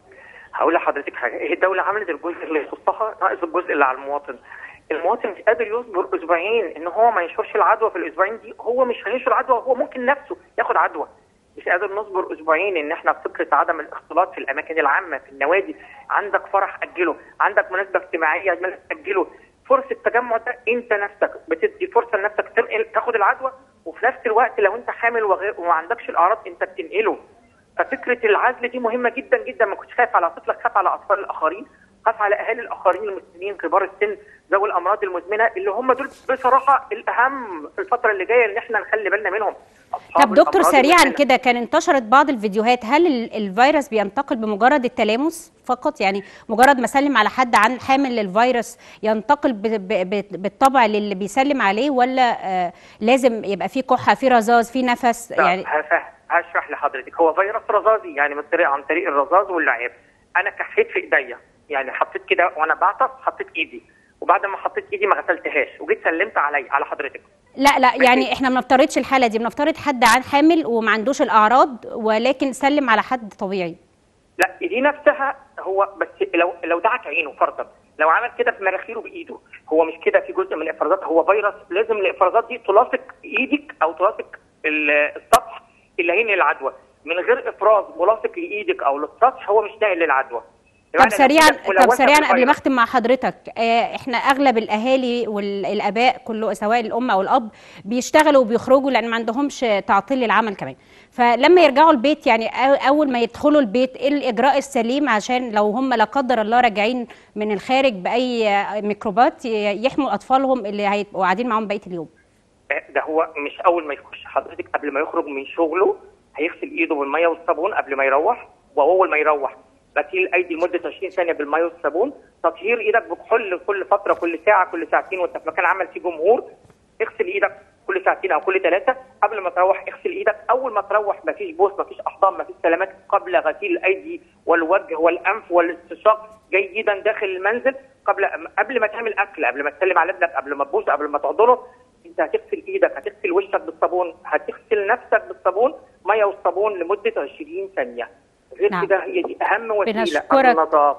هقول لحضرتك حاجه هي الدوله عملت الجزء اللي يخصها ناقص الجزء اللي على المواطن المواطن مش قادر يصبر اسبوعين ان هو ما ينشرش العدوى في الاسبوعين دي هو مش هينشر عدوى هو ممكن نفسه ياخد عدوى مش قادر نصبر اسبوعين ان احنا فكره عدم الاختلاط في الاماكن العامه في النوادي عندك فرح اجله عندك مناسبه اجتماعيه ميلاد اجله فرصه التجمع ده انت نفسك بتدي فرصه لنفسك تنقل تاخد العدوى وفي نفس الوقت لو انت حامل وغير وما عندكش الاعراض انت بتنقله ففكره العزل دي مهمه جدا جدا ما كنتش خايف على طفلك خاف على اطفال الاخرين خاف على اهالي الاخرين المسنين كبار السن ذوي الامراض المزمنه اللي هم دول بصراحه الاهم في الفتره اللي جايه ان احنا نخلي بالنا منهم أصحاب طب دكتور الأمراض سريعا المزمنة. كده كان انتشرت بعض الفيديوهات هل ال- الفيروس بينتقل بمجرد التلامس فقط يعني مجرد ما سلم على حد عن حامل للفيروس ينتقل ب- ب- ب- بالطبع للي بيسلم عليه ولا آه لازم يبقى في كحه في رذاذ في نفس لا، يعني هفهم هشرح لحضرتك هو فيروس رذاذي يعني من طريق عن طريق الرذاذ واللعاب انا كحيت في ايديا يعني حطيت كده وانا بعطس حطيت ايدي وبعد ما حطيت ايدي ما غسلتهاش وجيت سلمت علي على حضرتك لا لا يعني احنا ما بنفترضش الحاله دي بنفترض حد عن حامل وما عندوش الاعراض ولكن سلم على حد طبيعي لا دي نفسها هو بس لو لو دعك عينه فرضا لو عمل كده في مناخيره بايده هو مش كده في جزء من الافرازات هو فيروس لازم الافرازات دي تلاصق ايدك او تلاصق ال- السطح اللي هينقل العدوى من غير افراز ملاصق لايدك او للسطح هو مش ناقل للعدوى طب بمعنى لو سريعا إيدك طب ملوثة سريعا قبل ما بالفيروس. اختم مع حضرتك آه، احنا اغلب الاهالي والاباء كله سواء الام او الاب بيشتغلوا وبيخرجوا لان ما عندهمش تعطيل للعمل كمان فلما يرجعوا البيت يعني أو- اول ما يدخلوا البيت ايه الاجراء السليم عشان لو هم لا قدر الله راجعين من الخارج باي آه، ميكروبات ي- يحموا اطفالهم اللي هيبقوا قاعدين معاهم بقيه اليوم ده هو مش اول ما يخش حضرتك قبل ما يخرج من شغله هيغسل ايده بالميه والصابون قبل ما يروح واول ما يروح غسيل الايدي لمده 20 ثانيه بالميه والصابون تطهير ايدك بكحول كل فتره كل ساعه كل ساعتين وانت في مكان عمل فيه جمهور اغسل ايدك كل ساعتين او كل ثلاثه قبل ما تروح اغسل ايدك اول ما تروح مفيش بوس مفيش احضان مفيش سلامات قبل غسيل الايدي والوجه والانف والاستنشاق جيدا داخل المنزل قبل قبل ما تعمل اكل قبل ما تسلم على ابنك قبل ما تبوسه قبل ما تحضنه انت هتغسل ايدك هتغسل وشك بالصابون هتغسل نفسك بالصابون ميه والصابون لمده 20 ثانيه غير نعم. كده هي دي اهم وسيله بنشكرك. النظافه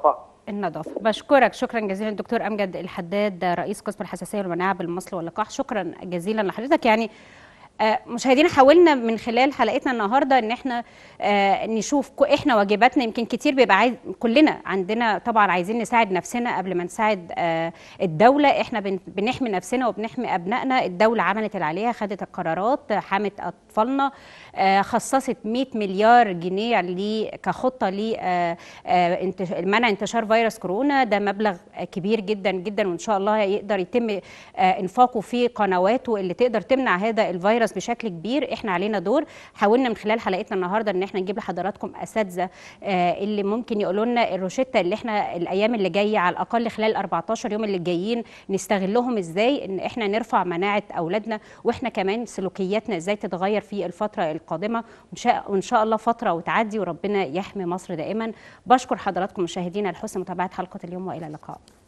النظافه بشكرك شكرا جزيلا دكتور امجد الحداد رئيس قسم الحساسيه والمناعه بالمصل واللقاح شكرا جزيلا لحضرتك يعني آه، مشاهدينا حاولنا من خلال حلقتنا النهارده ان احنا آه، نشوف كو- احنا واجباتنا يمكن كتير بيبقى عايز كلنا عندنا طبعا عايزين نساعد نفسنا قبل ما نساعد آه، الدوله احنا بن- بنحمي نفسنا وبنحمي ابنائنا الدوله عملت اللي عليها خدت القرارات آه، حمت اطفالنا آه، خصصت 100 مليار جنيه ل- كخطه لمنع انتشار فيروس كورونا ده مبلغ كبير جدا جدا وان شاء الله يقدر يتم آه، انفاقه في قنواته اللي تقدر تمنع هذا الفيروس بشكل كبير احنا علينا دور حاولنا من خلال حلقتنا النهارده ان احنا نجيب لحضراتكم اساتذه آه، اللي ممكن يقولوا لنا الروشته اللي احنا الايام اللي جايه على الاقل خلال 14 يوم اللي جايين نستغلهم ازاي ان احنا نرفع مناعه اولادنا واحنا كمان سلوكياتنا ازاي تتغير في الفتره القادمه وان شاء وان شاء الله فتره وتعدي وربنا يحمي مصر دائما بشكر حضراتكم مشاهدينا لحسن متابعه حلقه اليوم والى اللقاء